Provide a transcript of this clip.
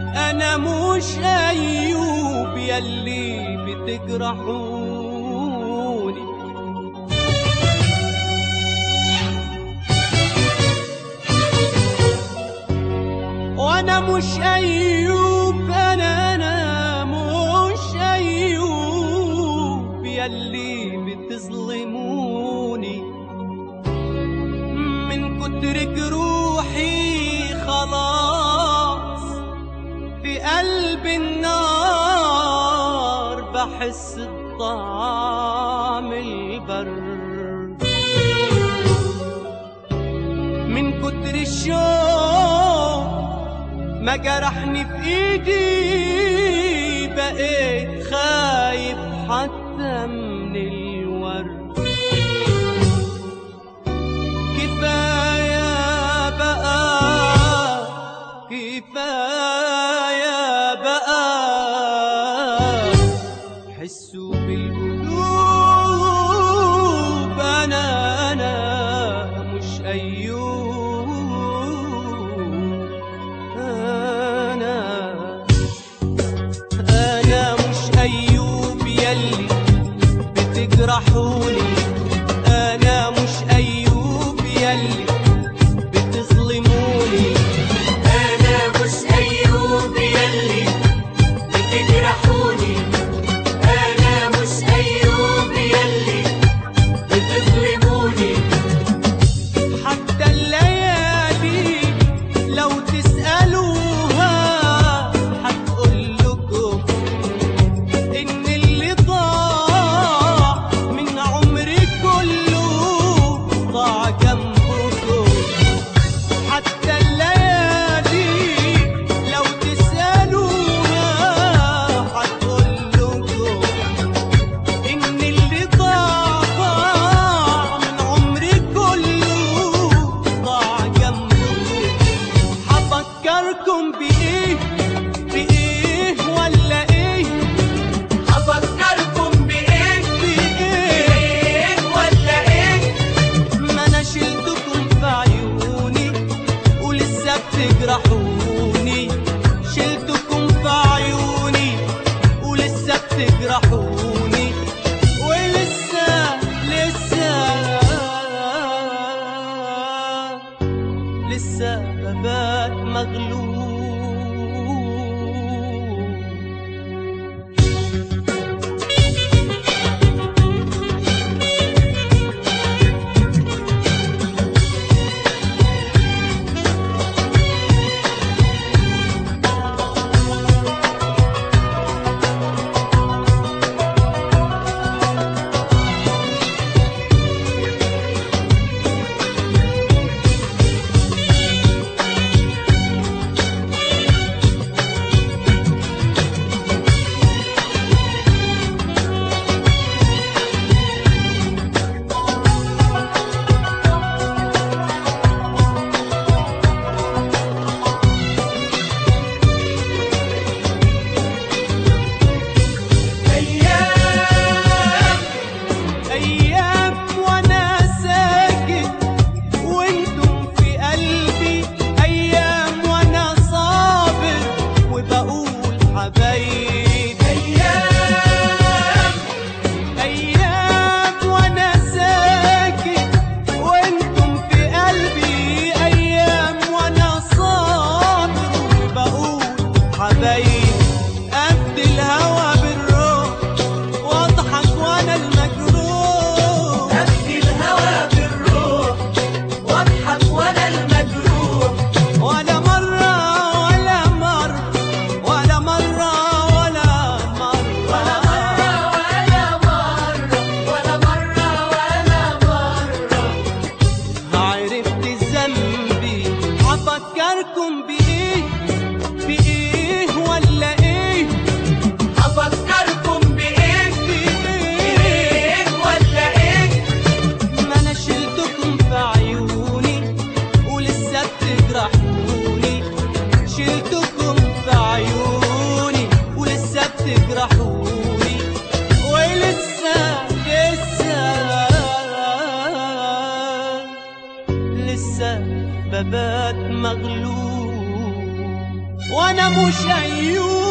انا مش ايوب يلي بتجرحوني وانا مش ايوب انا انا مش ايوب يلي بتظلموني من كتر جروحي خلاص في قلب النار بحس بطعم البرد من كتر الشوق ما جرحني في ايدي بقيت خايف حتى من الورد كفاية بقى كفاية بقى حسوا بالقلوب أنا أنا مش أيوب أنا أنا مش أيوب يلي بتجرحوني أنا مش أيوب يلي بتظلموني أنا مش أيوب يلي بتجرحوني أنا مش أيوب يلي بتظلموني حتى الليالي لو تسألوها هتقول لكم إن اللي ضاع من عمري كله ضاع جنبكم حتى الليالي لو تسألوها هتقول لكم إن اللي ضاع ضاع من عمري كله ضاع جنبكم هفكركم بإيه بإيه ولا إيه أفكركم بإيه بإيه إيه ولا إيه ما أنا شلتكم في عيوني ولسه بتجرحوني شلتكم في عيوني ولسه بتجرحوني ولسه لسه لسه ببات مغلوب أيام أيام وأنا ساكت وأنتم في قلبي أيام وأنا صابر وبقول حبايبي أيام أيام وأنا ساكت وأنتم في قلبي أيام وأنا صابر وبقول حبايبي أفدي الهوى بالروح وأضحك وأنا المجروح أفدي الهوى بالروح واضحك وأنا المجروح ولا مرة ولا مرة ولا مرة ولا مرة ولا مرة ولا مرة ولا مرة ولا مرة عرفت ذنبي هفكركم بإيه بإيه ولا انا مش ايوب